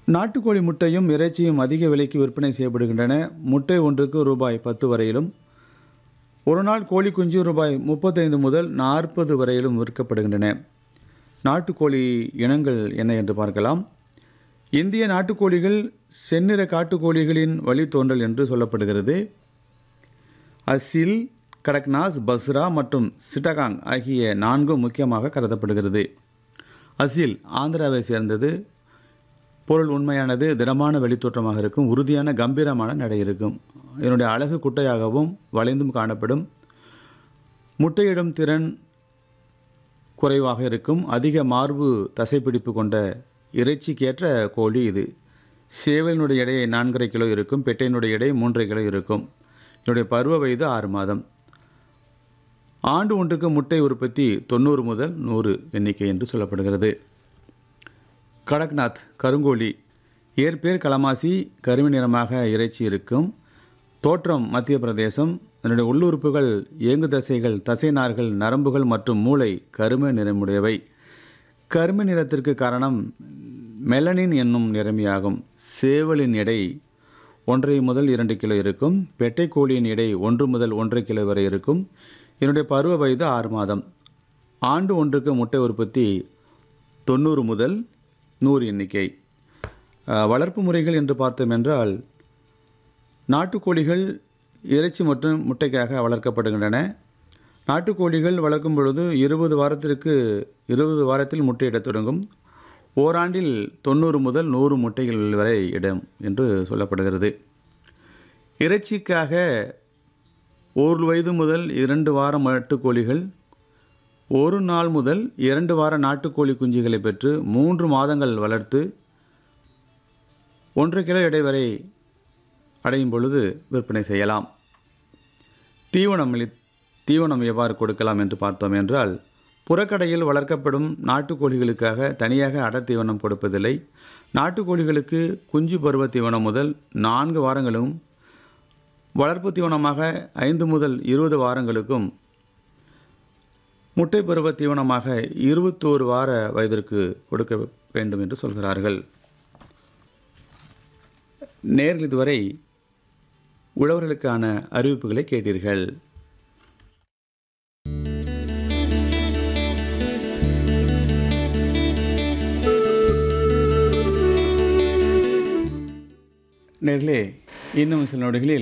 நாட்டுக்கோழி முட்டையும் இறைச்சியும் அதிக விலைக்கு விற்பனை செய்யப்படுகின்றன முட்டை ஒன்றுக்கு ரூபாய் பத்து வரையிலும் ஒரு நாள் கோழி குஞ்சு ரூபாய் முப்பத்தைந்து முதல் நாற்பது வரையிலும் விற்கப்படுகின்றன நாட்டுக்கோழி இனங்கள் என்ன என்று பார்க்கலாம் இந்திய நாட்டுக்கோழிகள் செந்நிற காட்டுக்கோழிகளின் வழித்தோன்றல் என்று சொல்லப்படுகிறது அசில் கடக்நாஸ் பஸ்ரா மற்றும் சிட்டகாங் ஆகிய நான்கும் முக்கியமாக கருதப்படுகிறது அசில் ஆந்திராவை சேர்ந்தது பொருள் உண்மையானது திடமான வெளித்தோற்றமாக இருக்கும் உறுதியான கம்பீரமான நடை இருக்கும் இதனுடைய அழகு குட்டையாகவும் வளைந்தும் காணப்படும் முட்டையிடும் திறன் குறைவாக இருக்கும் அதிக மார்பு தசைப்பிடிப்பு கொண்ட இறைச்சிக்கேற்ற கோழி இது சேவலினுடைய எடை நான்கரை கிலோ இருக்கும் பெட்டையினுடைய எடை மூன்றரை கிலோ இருக்கும் இதனுடைய பருவ வயது ஆறு மாதம் ஆண்டு ஒன்றுக்கு முட்டை உற்பத்தி தொண்ணூறு முதல் நூறு எண்ணிக்கை என்று சொல்லப்படுகிறது கடக்நாத் கருங்கோழி ஏற்பேர் களமாசி கருமை நிறமாக இறைச்சி இருக்கும் தோற்றம் மத்திய பிரதேசம் அதனுடைய உள்ளுறுப்புகள் இயங்கு தசைகள் தசைநார்கள் நரம்புகள் மற்றும் மூளை கருமை நிறமுடையவை கருமை நிறத்திற்கு காரணம் மெலனின் என்னும் நிறமியாகும் சேவலின் எடை ஒன்றரை முதல் இரண்டு கிலோ இருக்கும் பெட்டை கோழியின் எடை ஒன்று முதல் ஒன்றரை கிலோ வரை இருக்கும் இதனுடைய பருவ வயது ஆறு மாதம் ஆண்டு ஒன்றுக்கு முட்டை உற்பத்தி தொண்ணூறு முதல் நூறு எண்ணிக்கை அஹ், வளர்ப்பு முறைகள் என்று பார்த்தோம் என்றால் நாட்டுக்கோழிகள் இறைச்சி மற்றும் முட்டைக்காக வளர்க்கப்படுகின்றன நாட்டுக்கோழிகள் வளர்க்கும் பொழுது இருபது வாரத்திற்கு இருபது வாரத்தில் முட்டையிடத் தொடங்கும் ஓராண்டில் தொண்ணூறு முதல் நூறு முட்டைகள் வரை இடும் என்று சொல்லப்படுகிறது இறைச்சிக்காக ஒரு வயது முதல் இரண்டு வாரம் நாட்டுக்கோழிகள் ஒரு நாள் முதல் இரண்டு வார நாட்டுக்கோழி குஞ்சுகளை பெற்று மூன்று மாதங்கள் வளர்த்து ஒன்றரை கிலோ எடை வரை அடையும் பொழுது விற்பனை செய்யலாம் தீவனம் அளி தீவனம் எவ்வாறு கொடுக்கலாம் என்று பார்த்தோம் என்றால் புறக்கடையில் வளர்க்கப்படும் நாட்டுக்கோழிகளுக்காக தனியாக அடர் தீவனம் கொடுப்பதில்லை நாட்டுக்கோழிகளுக்கு குஞ்சு பருவ தீவனம் முதல் நான்கு வாரங்களும் வளர்ப்பு தீவனமாக ஐந்து முதல் இருபது வாரங்களுக்கும் முட்டை பருவ தீவனமாக இருபத்தோரு வார வயதிற்கு கொடுக்க வேண்டும் என்று சொல்கிறார்கள் நேர்கள் இதுவரை உழவர்களுக்கான அறிவிப்புகளை கேட்டீர்கள் நேர்களே இன்னும் சில நொடிகளில்